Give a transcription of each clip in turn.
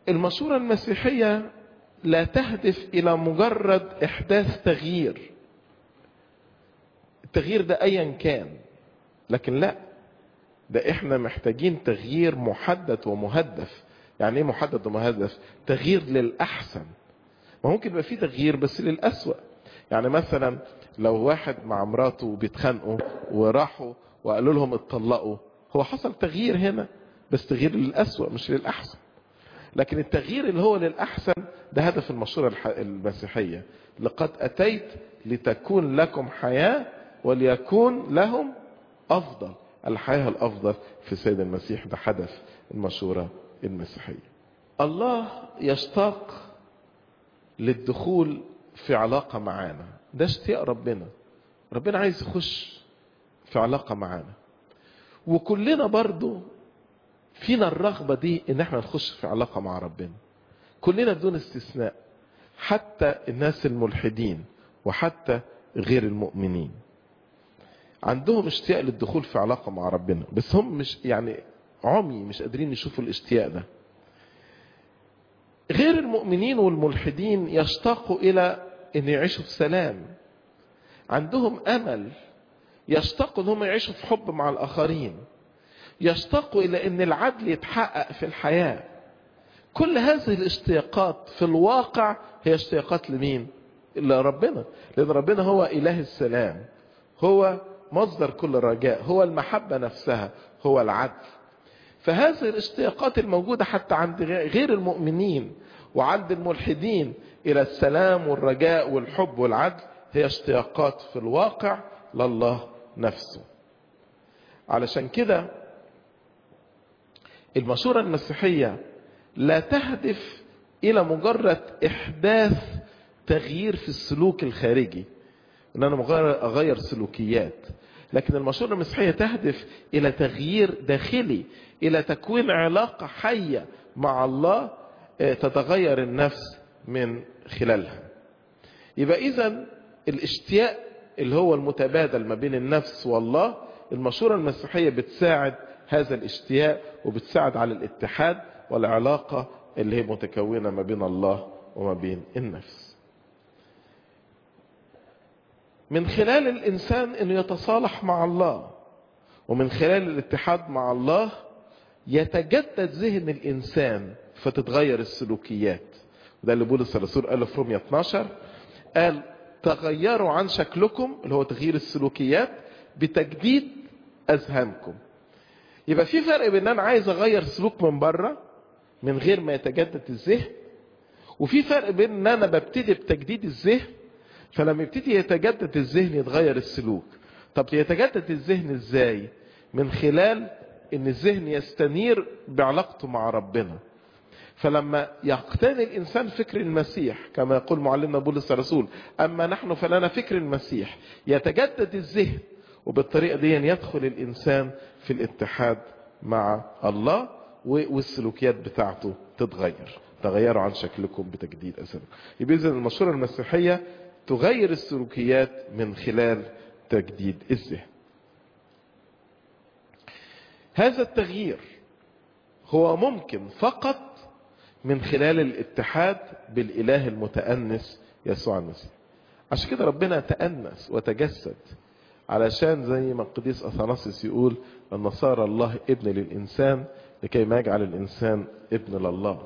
المشورة المسيحية لا تهدف إلى مجرد إحداث تغيير التغيير ده أيا كان لكن لا ده احنا محتاجين تغيير محدد ومهدف يعني ايه محدد ومهدف تغيير للأحسن ما ممكن يبقى فيه تغيير بس للأسوأ يعني مثلا لو واحد مع مراته بيتخانقوا وراحوا وقالوا لهم اتطلقوا هو حصل تغيير هنا بس تغيير للأسوأ مش للأحسن لكن التغيير اللي هو للأحسن ده هدف المشورة المسيحية لقد أتيت لتكون لكم حياة وليكون لهم أفضل الحياة الأفضل في سيد المسيح ده هدف المشورة المسيحية الله يشتاق للدخول في علاقة معانا ده اشتياق ربنا ربنا عايز يخش في علاقة معانا وكلنا برضو فينا الرغبة دي ان احنا نخش في علاقة مع ربنا كلنا دون استثناء حتى الناس الملحدين وحتى غير المؤمنين عندهم اشتياق للدخول في علاقة مع ربنا بس هم مش يعني عمي مش قادرين يشوفوا الاشتياق ده غير المؤمنين والملحدين يشتاقوا الى ان يعيشوا في سلام عندهم امل يشتاقوا ان هم يعيشوا في حب مع الاخرين يشتاقوا الى ان العدل يتحقق في الحياة كل هذه الاشتياقات في الواقع هي اشتياقات لمين لربنا لان ربنا هو اله السلام هو مصدر كل رجاء هو المحبة نفسها هو العدل فهذه الاشتياقات الموجودة حتى عند غير المؤمنين وعند الملحدين الى السلام والرجاء والحب والعدل هي اشتياقات في الواقع لله نفسه علشان كده المشورة المسيحية لا تهدف الى مجرد احداث تغيير في السلوك الخارجي ان انا مجرد اغير سلوكيات لكن المشورة المسيحية تهدف الى تغيير داخلي الى تكوين علاقة حية مع الله تتغير النفس من خلالها يبقى اذا الاشتياق اللي هو المتبادل ما بين النفس والله المشورة المسيحية بتساعد هذا الاشتياق وبتساعد على الاتحاد والعلاقة اللي هي متكونة ما بين الله وما بين النفس من خلال الإنسان أنه يتصالح مع الله ومن خلال الاتحاد مع الله يتجدد ذهن الإنسان فتتغير السلوكيات وده اللي بولس الرسول قال في رومية 12 قال تغيروا عن شكلكم اللي هو تغيير السلوكيات بتجديد أذهانكم يبقى في فرق بين انا عايز اغير سلوك من بره من غير ما يتجدد الذهن وفي فرق بين ان انا ببتدي بتجديد الذهن فلما يبتدي يتجدد الذهن يتغير السلوك طب يتجدد الذهن ازاي من خلال ان الذهن يستنير بعلاقته مع ربنا فلما يقتني الانسان فكر المسيح كما يقول معلمنا بولس الرسول اما نحن فلنا فكر المسيح يتجدد الذهن وبالطريقه دي يدخل الانسان في الاتحاد مع الله والسلوكيات بتاعته تتغير تغيروا عن شكلكم بتجديد اثركم يبقى اذا المشوره المسيحيه تغير السلوكيات من خلال تجديد الذهن هذا التغيير هو ممكن فقط من خلال الاتحاد بالاله المتانس يسوع المسيح عشان كده ربنا تانس وتجسد علشان زي ما القديس اثناسيس يقول ان صار الله ابن للانسان لكي ما يجعل الانسان ابن لله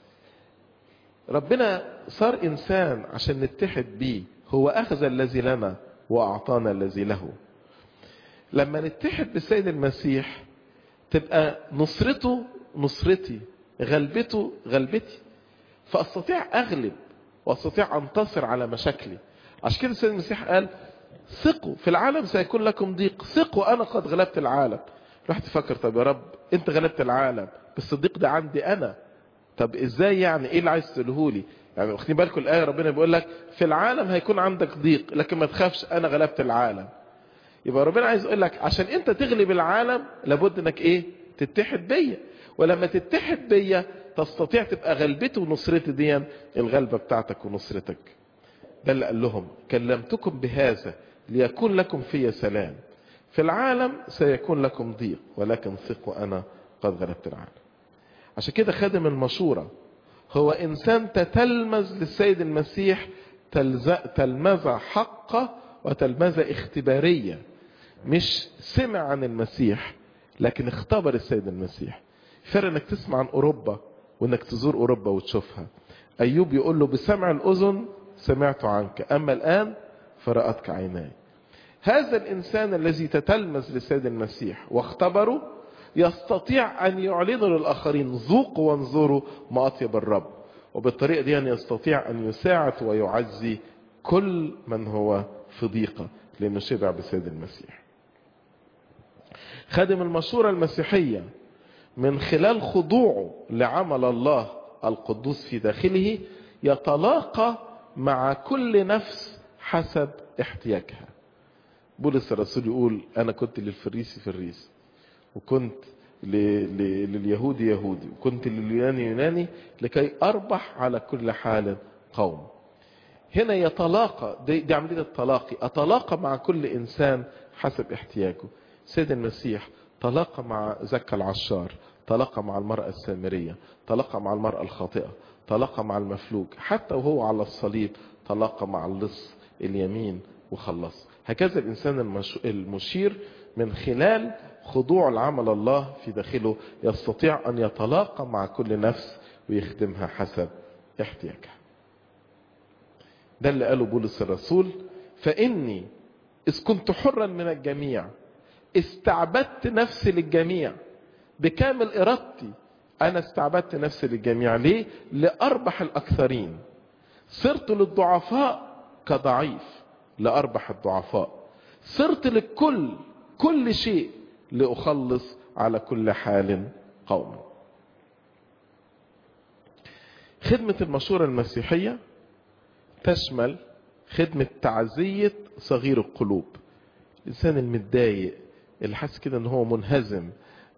ربنا صار انسان عشان نتحد بيه هو اخذ الذي لنا واعطانا الذي له لما نتحد بالسيد المسيح تبقى نصرته نصرتي غلبته غلبتي فاستطيع اغلب واستطيع انتصر على مشاكلي عشان كده السيد المسيح قال ثقوا في العالم سيكون لكم ضيق ثقوا انا قد غلبت العالم رحت تفكر طب يا رب انت غلبت العالم بس الضيق ده عندي انا طب ازاي يعني ايه اللي عايز تقوله لي يعني واخدين بالكم الايه ربنا بيقول لك في العالم هيكون عندك ضيق لكن ما تخافش انا غلبت العالم يبقى ربنا عايز يقول لك عشان انت تغلب العالم لابد انك ايه تتحد بيا ولما تتحد بيا تستطيع تبقى غلبتي ونصرتي دي الغلبه بتاعتك ونصرتك ده اللي قال لهم كلمتكم بهذا ليكون لكم في سلام في العالم سيكون لكم ضيق ولكن ثقوا انا قد غلبت العالم عشان كده خادم المشورة هو انسان تتلمذ للسيد المسيح تلمذة حقة وتلمذة اختبارية مش سمع عن المسيح لكن اختبر السيد المسيح فرق انك تسمع عن اوروبا وانك تزور اوروبا وتشوفها ايوب يقول له بسمع الاذن سمعت عنك اما الان فرأتك عيناي هذا الانسان الذي تتلمذ للسيد المسيح واختبره يستطيع ان يعلنه للاخرين ذوقوا وانظروا ما اطيب الرب وبالطريقه دي يستطيع ان يساعد ويعزي كل من هو في ضيقه لانه شبع بالسيد المسيح خادم المشورة المسيحية من خلال خضوعه لعمل الله القدوس في داخله يتلاقى مع كل نفس حسب احتياجها بولس الرسول يقول انا كنت للفريسي فريسي وكنت ل... ل... لليهودي يهودي وكنت لليوناني يوناني لكي اربح على كل حال قوم هنا يتلاقى دي, دي عملية التلاقي اتلاقى مع كل انسان حسب احتياجه سيد المسيح تلاقى مع زكا العشار تلاقى مع المرأة السامرية تلاقى مع المرأة الخاطئة تلاقى مع المفلوج حتى وهو على الصليب تلاقى مع اللص اليمين وخلص هكذا الإنسان المشير من خلال خضوع العمل الله في داخله يستطيع أن يتلاقى مع كل نفس ويخدمها حسب احتياجها ده اللي قاله بولس الرسول فإني إذ كنت حرا من الجميع استعبدت نفسي للجميع بكامل إرادتي أنا استعبدت نفسي للجميع ليه؟ لأربح الأكثرين صرت للضعفاء كضعيف لأربح الضعفاء صرت للكل كل شيء لأخلص على كل حال قوما خدمة المشورة المسيحية تشمل خدمة تعزية صغير القلوب الإنسان المتضايق اللي حاسس كده ان هو منهزم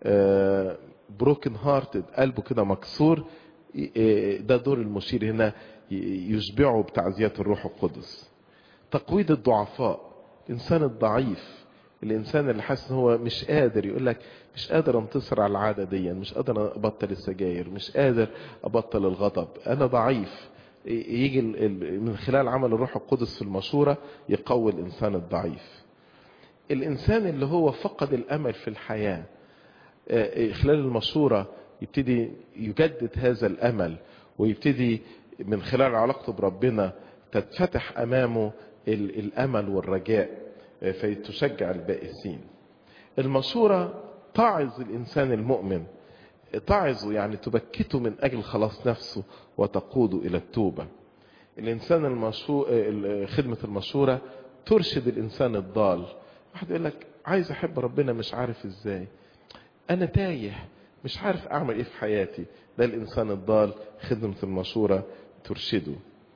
بروكن هارتد قلبه كده مكسور ده دور المشير هنا يشبعه بتعزيات الروح القدس تقويض الضعفاء الانسان الضعيف الانسان اللي حاسس ان هو مش قادر يقول لك مش قادر انتصر على العاده دي مش قادر ابطل السجاير مش قادر ابطل الغضب انا ضعيف يجي من خلال عمل الروح القدس في المشوره يقوي الانسان الضعيف الانسان اللي هو فقد الامل في الحياه خلال المشوره يبتدي يجدد هذا الامل ويبتدي من خلال علاقته بربنا تتفتح امامه الامل والرجاء فيتشجع البائسين المشوره تعظ الانسان المؤمن تعظه يعني تبكته من اجل خلاص نفسه وتقوده الى التوبه الانسان المشو... خدمه المشوره ترشد الانسان الضال واحد يقول لك عايز احب ربنا مش عارف ازاي انا تايه مش عارف اعمل ايه في حياتي ده الانسان الضال خدمة المشورة ترشده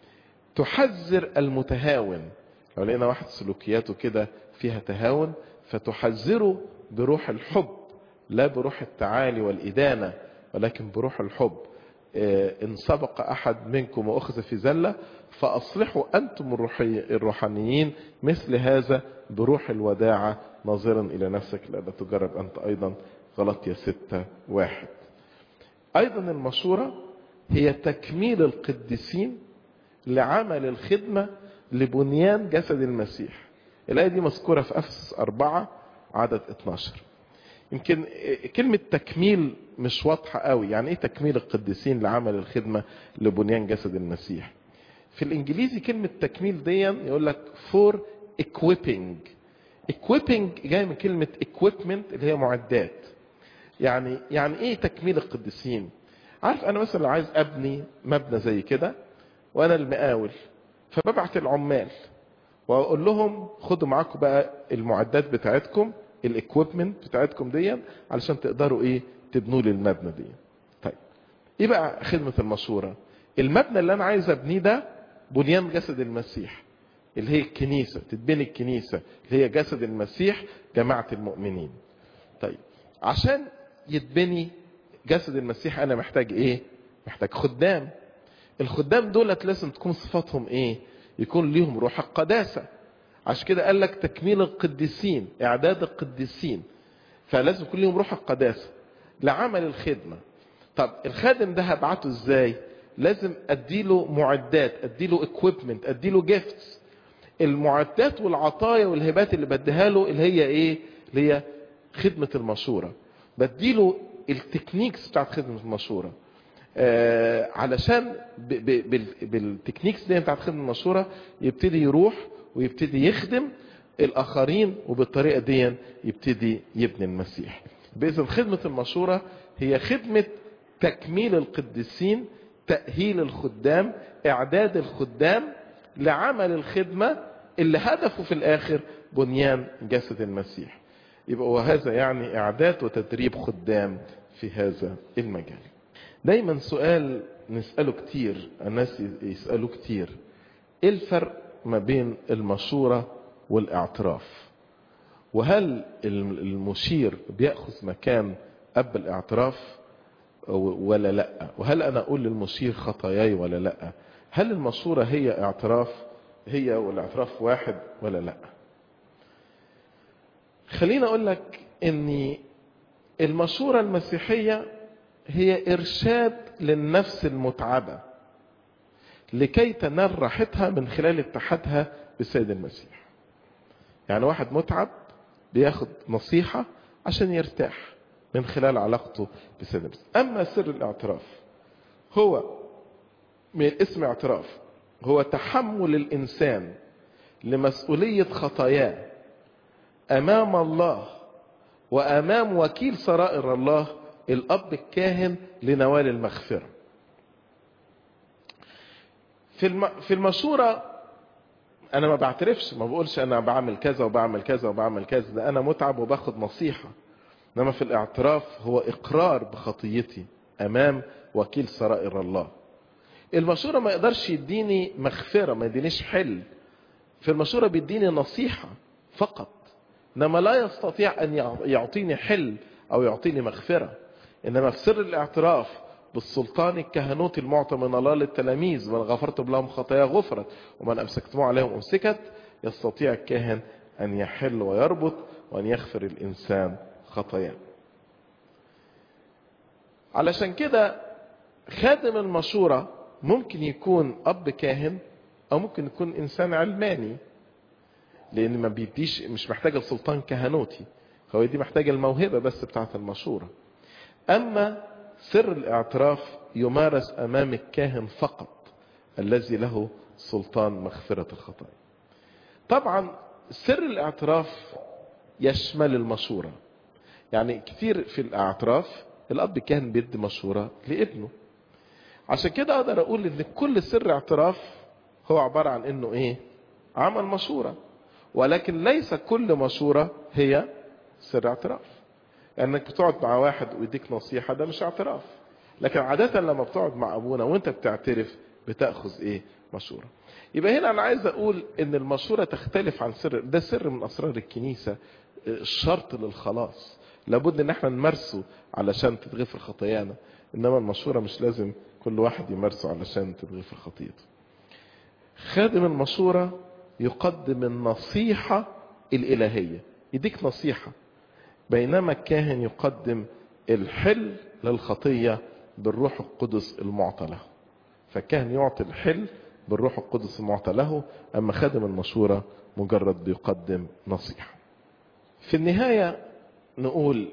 تحذر المتهاون لو لقينا واحد سلوكياته كده فيها تهاون فتحذره بروح الحب لا بروح التعالي والإدانة ولكن بروح الحب إن سبق أحد منكم وأخذ في زلة فأصلحوا أنتم الروحانيين مثل هذا بروح الوداعة ناظرا إلى نفسك لأن تجرب أنت أيضا غلطية ستة واحد أيضا المشورة هي تكميل القديسين لعمل الخدمة لبنيان جسد المسيح الآية دي مذكورة في أفسس أربعة عدد 12 يمكن كلمة تكميل مش واضحة قوي يعني ايه تكميل القديسين لعمل الخدمة لبنيان جسد المسيح في الانجليزي كلمة تكميل دي يقول لك for equipping equipping جاي من كلمة equipment اللي هي معدات يعني يعني ايه تكميل القديسين عارف انا مثلا عايز ابني مبنى زي كده وانا المقاول فببعت العمال واقول لهم خدوا معاكم بقى المعدات بتاعتكم الاكويبمنت بتاعتكم دي علشان تقدروا ايه تبنوا لي المبنى دي طيب ايه بقى خدمة المشورة المبنى اللي انا عايز ابنيه ده بنيان جسد المسيح اللي هي الكنيسة تتبني الكنيسة اللي هي جسد المسيح جماعة المؤمنين طيب عشان يتبني جسد المسيح انا محتاج ايه محتاج خدام الخدام دولت لازم تكون صفاتهم ايه يكون ليهم روح القداسة عشان كده قال لك تكميل القديسين اعداد القديسين فلازم يكون ليهم روح القداسة لعمل الخدمة طب الخادم ده هبعته ازاي لازم اديله معدات اديله equipment اديله gifts المعدات والعطايا والهبات اللي بديها له اللي هي ايه اللي هي خدمة المشورة بديله التكنيكس بتاعت خدمة المشورة آه علشان ب ب بال بالتكنيكس دي بتاعت خدمة المشورة يبتدي يروح ويبتدي يخدم الآخرين وبالطريقة دي يبتدي يبني المسيح بإذن خدمة المشورة هي خدمة تكميل القديسين تأهيل الخدام إعداد الخدام لعمل الخدمة اللي هدفه في الآخر بنيان جسد المسيح يبقى وهذا يعني إعداد وتدريب خدام في هذا المجال دايما سؤال نسأله كتير الناس يسألوه كتير ايه الفرق ما بين المشورة والاعتراف وهل المشير بيأخذ مكان أب الاعتراف ولا لا وهل أنا أقول للمشير خطاياي ولا لا هل المشورة هي اعتراف هي والاعتراف واحد ولا لا خليني أقول لك أن المشورة المسيحية هي إرشاد للنفس المتعبة لكي تنال راحتها من خلال اتحادها بالسيد المسيح يعني واحد متعب بياخد نصيحة عشان يرتاح من خلال علاقته بالسيد المسيح أما سر الاعتراف هو من اسم اعتراف هو تحمل الإنسان لمسؤولية خطاياه أمام الله وأمام وكيل سرائر الله الأب الكاهن لنوال المغفرة في في المشورة أنا ما بعترفش ما بقولش أنا بعمل كذا وبعمل كذا وبعمل كذا ده أنا متعب وباخد نصيحة إنما في الاعتراف هو إقرار بخطيتي أمام وكيل سرائر الله المشورة ما يقدرش يديني مغفرة ما يدينيش حل في المشورة بيديني نصيحة فقط إنما لا يستطيع أن يعطيني حل أو يعطيني مغفرة إنما في سر الاعتراف بالسلطان الكهنوتي المعطى من الله للتلاميذ من غفرت لهم خطايا غفرت ومن أمسكتموه عليهم أمسكت يستطيع الكاهن أن يحل ويربط وأن يغفر الإنسان خطاياه علشان كده خادم المشورة ممكن يكون أب كاهن أو ممكن يكون إنسان علماني لأن ما بيديش مش محتاج السلطان كهنوتي هو دي محتاجة الموهبة بس بتاعت المشورة أما سر الاعتراف يمارس أمام الكاهن فقط الذي له سلطان مغفرة الخطايا طبعا سر الاعتراف يشمل المشورة يعني كتير في الاعتراف الأب كان بيدي مشورة لابنه عشان كده أقدر أقول إن كل سر اعتراف هو عبارة عن إنه إيه عمل مشورة ولكن ليس كل مشورة هي سر اعتراف لانك يعني بتقعد مع واحد ويديك نصيحه ده مش اعتراف لكن عاده لما بتقعد مع ابونا وانت بتعترف بتاخذ ايه مشوره يبقى هنا انا عايز اقول ان المشوره تختلف عن سر ده سر من اسرار الكنيسه الشرط للخلاص لابد ان احنا نمارسه علشان تتغفر خطايانا انما المشوره مش لازم كل واحد يمارسه علشان تتغفر خطيته خادم المشوره يقدم النصيحه الالهيه يديك نصيحه بينما الكاهن يقدم الحل للخطية بالروح القدس المعطى له فالكاهن يعطي الحل بالروح القدس المعطى له أما خادم المشورة مجرد بيقدم نصيحة في النهاية نقول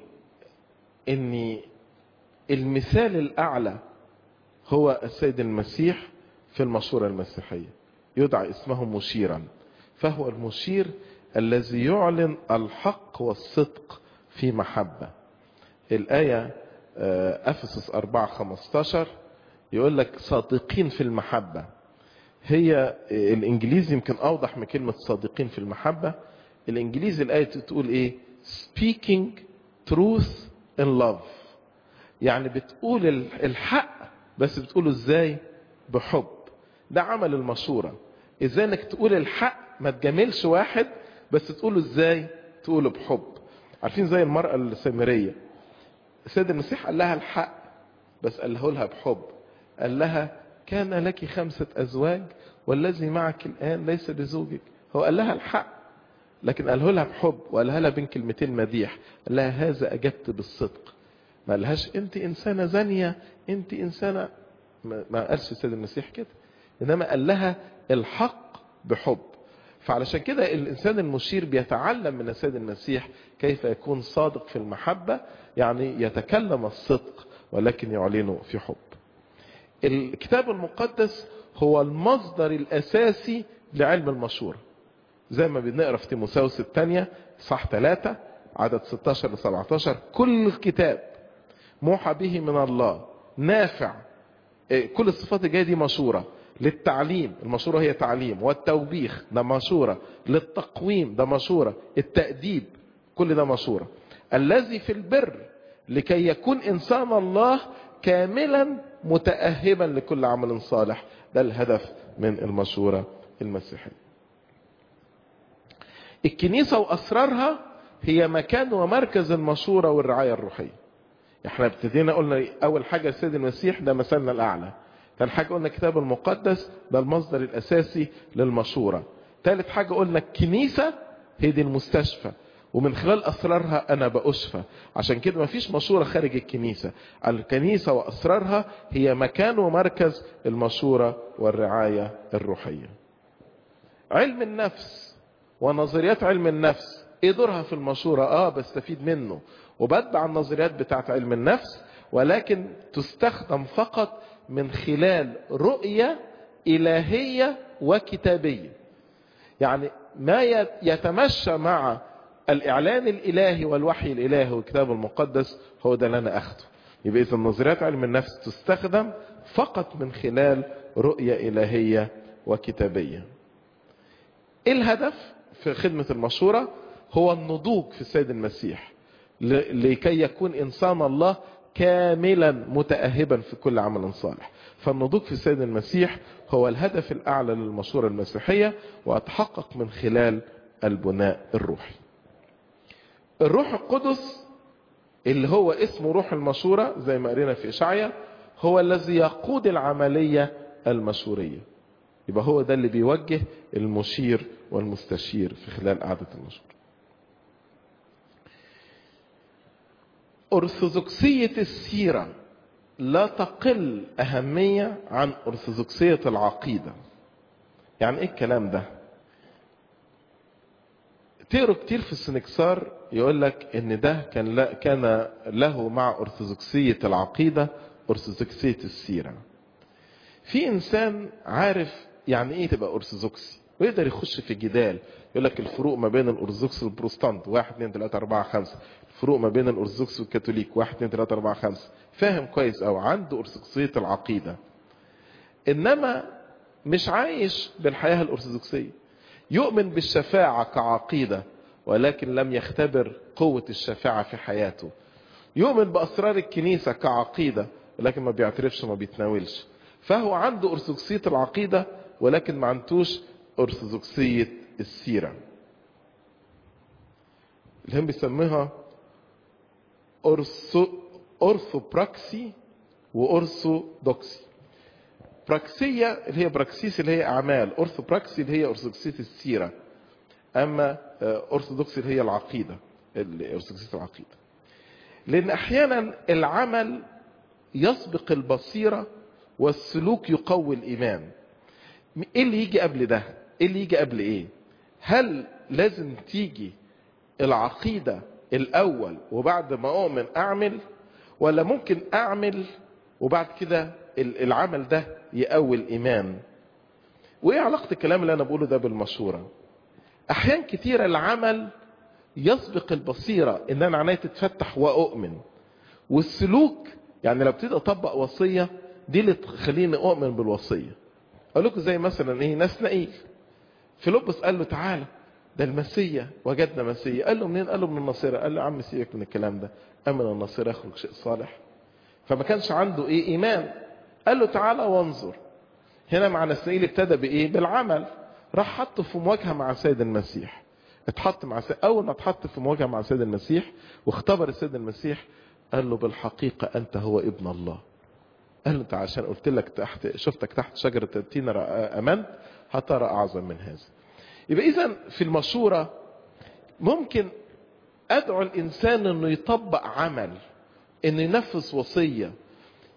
ان المثال الأعلى هو السيد المسيح في المشورة المسيحية يدعى اسمه مشيرا فهو المشير الذي يعلن الحق والصدق في محبة الآية أفسس 4 15 يقول لك صادقين في المحبة هي الإنجليزي يمكن أوضح من كلمة صادقين في المحبة الإنجليزي الآية تقول إيه speaking truth in love يعني بتقول الحق بس بتقوله إزاي بحب ده عمل المشورة إزاي إنك تقول الحق ما تجاملش واحد بس تقوله إزاي تقوله بحب عارفين زي المرأة السامرية السيد المسيح قال لها الحق بس قاله لها بحب قال لها كان لك خمسة أزواج والذي معك الآن ليس بزوجك هو قال لها الحق لكن قاله لها بحب وقالها لها بين كلمتين مديح قال لها هذا أجبت بالصدق ما قالهاش أنت إنسانة زانية أنت إنسانة ما ما قالش السيد المسيح كده انما قال لها الحق بحب فعلشان كده الانسان المشير بيتعلم من السيد المسيح كيف يكون صادق في المحبه يعني يتكلم الصدق ولكن يعلنه في حب الكتاب المقدس هو المصدر الاساسي لعلم المشوره زي ما بنقرا في تيموثاوس الثانيه صح ثلاثة عدد 16 ل 17 كل الكتاب موحى به من الله نافع إيه، كل الصفات الجايه دي مشوره للتعليم المشوره هي تعليم والتوبيخ ده مشوره للتقويم ده مشوره التاديب كل ده مشوره الذي في البر لكي يكون انسان الله كاملا متاهبا لكل عمل صالح ده الهدف من المشوره المسيحيه الكنيسه واسرارها هي مكان ومركز المشوره والرعايه الروحيه احنا ابتدينا قلنا اول حاجه السيد المسيح ده مثلنا الاعلى ثاني حاجه قلنا الكتاب المقدس ده المصدر الاساسي للمشوره ثالث حاجه قلنا الكنيسه هي دي المستشفى ومن خلال اسرارها انا باشفى عشان كده مفيش مشوره خارج الكنيسه الكنيسه واسرارها هي مكان ومركز المشوره والرعايه الروحيه علم النفس ونظريات علم النفس ايه دورها في المشوره اه بستفيد منه وبتبع النظريات بتاعت علم النفس ولكن تستخدم فقط من خلال رؤيه الهيه وكتابيه يعني ما يتمشى مع الاعلان الالهي والوحي الالهي والكتاب المقدس هو ده اللي انا اخده يبقى اذا نظريات علم النفس تستخدم فقط من خلال رؤيه الهيه وكتابيه ايه الهدف في خدمه المشوره هو النضوج في السيد المسيح لكي يكون انسان الله كاملا متاهبا في كل عمل صالح فالنضوج في السيد المسيح هو الهدف الاعلى للمشوره المسيحيه واتحقق من خلال البناء الروحي الروح القدس اللي هو اسمه روح المشورة زي ما قرينا في إشعيا هو الذي يقود العملية المشورية يبقى هو ده اللي بيوجه المشير والمستشير في خلال قعدة المشورة أرثوذكسية السيرة لا تقل أهمية عن أرثوذكسية العقيدة يعني إيه الكلام ده تقروا كتير في السنكسار يقول لك ان ده كان لا كان له مع ارثوذكسيه العقيده ارثوذكسيه السيره. في انسان عارف يعني ايه تبقى ارثوذكسي ويقدر يخش في جدال يقول لك الفروق ما بين الارثوذكس والبروتستانت 1 2 3 4 5 الفروق ما بين الارثوذكس والكاثوليك 1 2 3 4 5 فاهم كويس او عنده ارثوذكسيه العقيده انما مش عايش بالحياه الارثوذكسيه يؤمن بالشفاعة كعقيدة ولكن لم يختبر قوة الشفاعة في حياته يؤمن بأسرار الكنيسة كعقيدة ولكن ما بيعترفش وما بيتناولش فهو عنده أرثوذكسية العقيدة ولكن ما عندوش أرثوذكسية السيرة اللي هم بيسموها أرثو أرثوبراكسي وأرثودوكسي براكسية اللي هي براكسيس اللي هي أعمال أرثوبراكسي اللي هي أرثوذكسية السيرة أما أرثوذكسي اللي هي العقيدة أرثوذكسية العقيدة لأن أحيانا العمل يسبق البصيرة والسلوك يقوي الإيمان إيه اللي يجي قبل ده؟ إيه اللي يجي قبل إيه؟ هل لازم تيجي العقيدة الأول وبعد ما أؤمن أعمل ولا ممكن أعمل وبعد كده العمل ده يقوي الايمان وايه علاقه الكلام اللي انا بقوله ده بالمشوره احيان كتيره العمل يسبق البصيره ان انا عيني تتفتح واؤمن والسلوك يعني لو ابتدي اطبق وصيه دي اللي تخليني اؤمن بالوصيه اقول لكم زي مثلا ايه ناس نقيل فيلبس قال له تعالى ده المسيا وجدنا مسيا قال له منين قال له من النصيره قال له يا عم سيبك من الكلام ده امن النصيره يخرج شيء صالح فما كانش عنده ايه ايمان قال له تعالى وانظر هنا مع نسنائيل ابتدى بايه بالعمل راح حطه في مواجهه مع السيد المسيح اتحط مع سيد اول ما اتحط في مواجهه مع السيد المسيح واختبر السيد المسيح قال له بالحقيقه انت هو ابن الله قال له انت عشان قلت لك تحت شفتك تحت شجره التين امنت هترى اعظم من هذا يبقى اذا في المشوره ممكن ادعو الانسان انه يطبق عمل انه ينفذ وصيه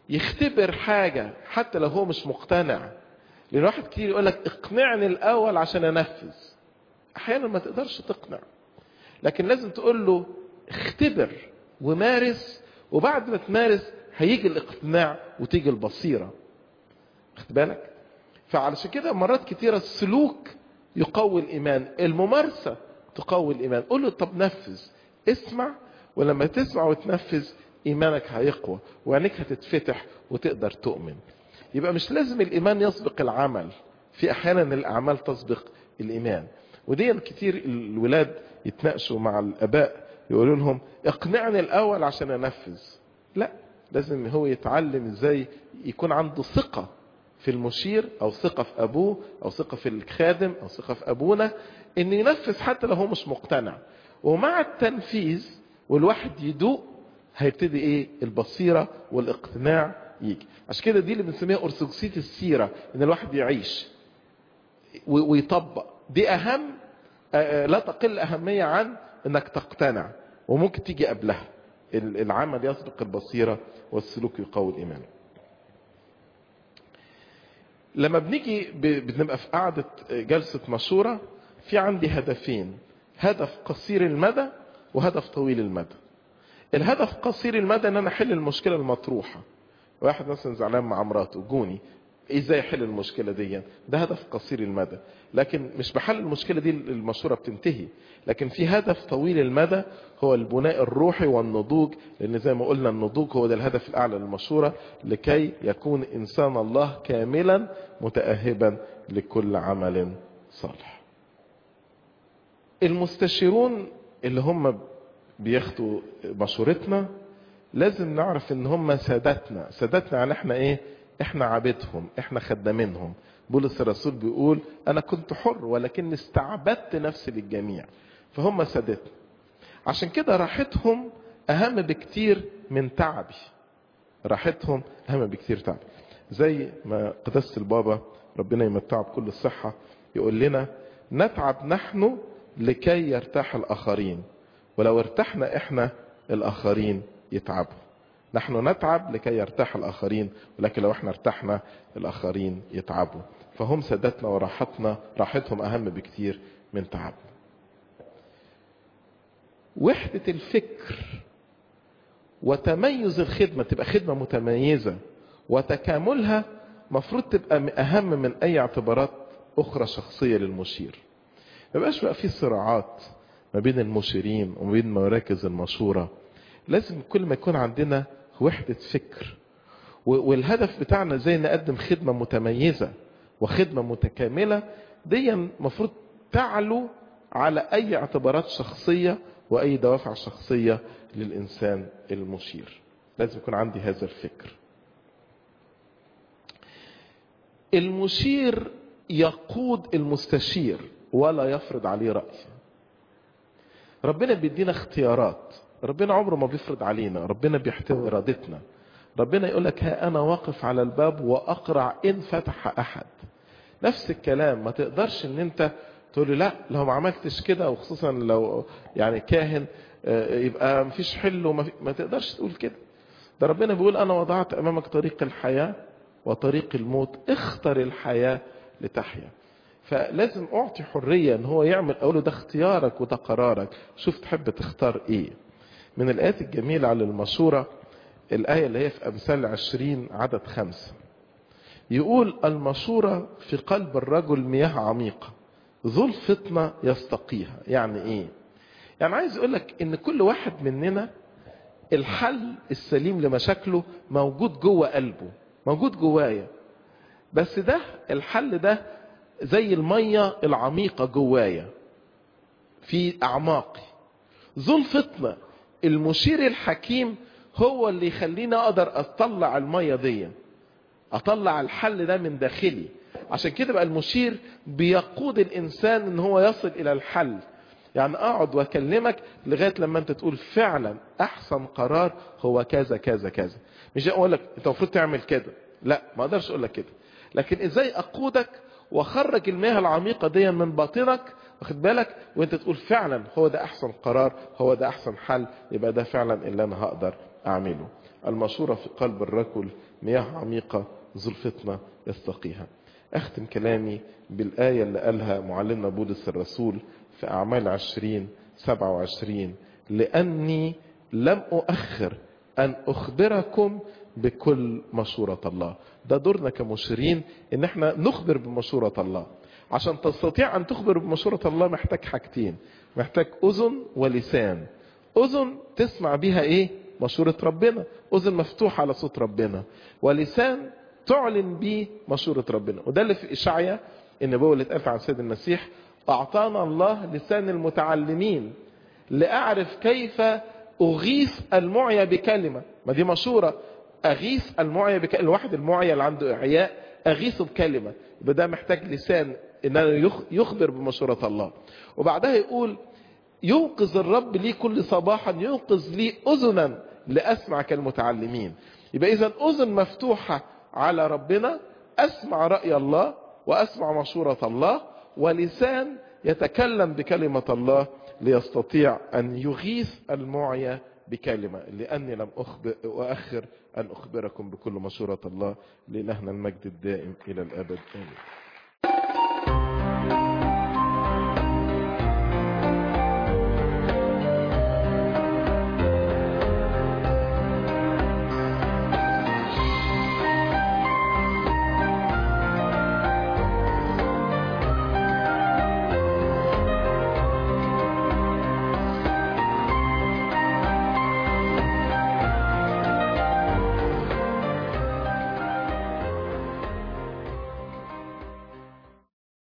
يختبر حاجة حتى لو هو مش مقتنع لان واحد كتير يقول لك اقنعني الاول عشان انفذ احيانا ما تقدرش تقنع لكن لازم تقول له اختبر ومارس وبعد ما تمارس هيجي الاقتناع وتيجي البصيرة خد بالك فعلشان كده مرات كتيرة السلوك يقوي الإيمان الممارسة تقوي الإيمان قول له طب نفذ اسمع ولما تسمع وتنفذ إيمانك هيقوى وعينيك هتتفتح وتقدر تؤمن يبقى مش لازم الإيمان يسبق العمل في أحيانا الأعمال تسبق الإيمان ودي كتير الولاد يتناقشوا مع الآباء يقولوا لهم اقنعني الأول عشان أنفذ لا لازم هو يتعلم ازاي يكون عنده ثقة في المشير او ثقة في ابوه او ثقة في الخادم او ثقة في ابونا ان ينفذ حتى لو هو مش مقتنع ومع التنفيذ والواحد يدوق هيبتدي ايه البصيرة والاقتناع يجي عشان كده دي اللي بنسميها ارثوذكسية السيرة ان الواحد يعيش ويطبق دي اهم لا تقل اهمية عن انك تقتنع وممكن تيجي قبلها العمل يسبق البصيرة والسلوك يقوي الإيمان لما بنيجي بنبقى في قعدة جلسة مشورة في عندي هدفين هدف قصير المدى وهدف طويل المدى الهدف قصير المدى ان انا احل المشكلة المطروحة واحد مثلا زعلان مع مراته جوني ازاي يحل المشكلة دي ده هدف قصير المدى لكن مش بحل المشكلة دي المشورة بتنتهي لكن في هدف طويل المدى هو البناء الروحي والنضوج لان زي ما قلنا النضوج هو ده الهدف الاعلى للمشورة لكي يكون انسان الله كاملا متأهبا لكل عمل صالح المستشيرون اللي هم بياخدوا مشورتنا لازم نعرف ان هم سادتنا سادتنا يعني احنا ايه احنا عبيدهم احنا خدامينهم بولس الرسول بيقول انا كنت حر ولكن استعبدت نفسي للجميع فهم سادتنا عشان كده راحتهم اهم بكتير من تعبي راحتهم اهم بكتير تعبي زي ما قداسة البابا ربنا يمتعه بكل الصحة يقول لنا نتعب نحن لكي يرتاح الاخرين ولو ارتحنا احنا الاخرين يتعبوا نحن نتعب لكي يرتاح الآخرين ولكن لو احنا ارتحنا الآخرين يتعبوا فهم سادتنا وراحتنا راحتهم أهم بكتير من تعبنا وحدة الفكر وتميز الخدمة تبقى خدمة متميزة وتكاملها مفروض تبقى أهم من أي اعتبارات أخرى شخصية للمشير ما بقاش بقى في صراعات ما بين المشيرين وما بين مراكز المشورة لازم كل ما يكون عندنا وحدة فكر والهدف بتاعنا زي نقدم خدمة متميزة وخدمة متكاملة دي المفروض تعلو على أي اعتبارات شخصية وأي دوافع شخصية للإنسان المشير لازم يكون عندي هذا الفكر المشير يقود المستشير ولا يفرض عليه رأي ربنا بيدينا اختيارات ربنا عمره ما بيفرض علينا ربنا بيحتوي ارادتنا ربنا يقول لك ها انا واقف على الباب واقرع ان فتح احد نفس الكلام ما تقدرش ان انت تقول لي لا لو ما عملتش كده وخصوصا لو يعني كاهن يبقى مفيش حل وما ما تقدرش تقول كده ده ربنا بيقول انا وضعت امامك طريق الحياه وطريق الموت اختر الحياه لتحيا فلازم اعطي حريه ان هو يعمل اقول له ده اختيارك وده قرارك شوف تحب تختار ايه من الآيات الجميلة على المشورة الآية اللي هي في أمثال عشرين عدد خمسة يقول المشورة في قلب الرجل مياه عميقة ذو الفطنة يستقيها يعني ايه يعني عايز يقول لك ان كل واحد مننا الحل السليم لمشاكله موجود جوه قلبه موجود جوايا بس ده الحل ده زي المية العميقة جوايا في اعماقي ذو الفطنة المشير الحكيم هو اللي يخليني اقدر اطلع المية دي اطلع الحل ده من داخلي عشان كده بقى المشير بيقود الانسان ان هو يصل الى الحل يعني اقعد واكلمك لغايه لما انت تقول فعلا احسن قرار هو كذا كذا كذا مش اقول لك انت المفروض تعمل كده لا ما اقدرش اقول لك كده لكن ازاي اقودك واخرج المياه العميقه دي من باطنك واخد بالك وانت تقول فعلا هو ده احسن قرار هو ده احسن حل يبقى ده فعلا اللي انا هقدر اعمله المشورة في قلب الرجل مياه عميقة زلفتنا يستقيها أختم كلامي بالآية اللي قالها معلمنا بولس الرسول في أعمال عشرين سبعة وعشرين لأني لم أؤخر أن أخبركم بكل مشورة الله ده دورنا كمشيرين ان احنا نخبر بمشورة الله عشان تستطيع ان تخبر بمشورة الله محتاج حاجتين محتاج اذن ولسان اذن تسمع بيها ايه مشورة ربنا اذن مفتوحة على صوت ربنا ولسان تعلن بيه مشورة ربنا وده اللي في اشعيا النبوة اللي اتقال عن سيد المسيح اعطانا الله لسان المتعلمين لاعرف كيف اغيث المعيا بكلمة ما دي مشورة اغيث المعيا بكلمة الواحد المعيا اللي عنده اعياء اغيثه بكلمة يبقى ده محتاج لسان ان انا يخبر بمشورة الله وبعدها يقول ينقذ الرب لي كل صباحا ينقذ لي اذنا لاسمع كالمتعلمين يبقى اذا اذن مفتوحة على ربنا اسمع رأي الله واسمع مشورة الله ولسان يتكلم بكلمة الله ليستطيع ان يغيث المعيا بكلمة لأني لم أخبر أؤخر أن أخبركم بكل مشورة الله لإلهنا المجد الدائم إلى الأبد آمين